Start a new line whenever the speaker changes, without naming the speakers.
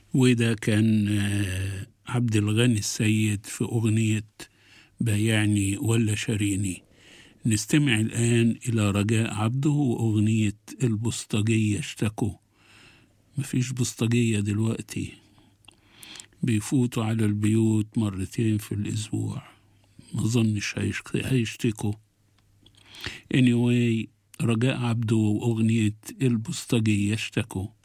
وده كان آه، عبد الغني السيد في أغنية بايعني ولا شاريني نستمع الآن إلى رجاء عبده وأغنية البسطجية اشتكوا مفيش بسطجية دلوقتي بيفوتوا على البيوت مرتين في الأسبوع ما ظنش هيشك- هيشتكوا anyway رجاء عبده وأغنية البسطجية اشتكوا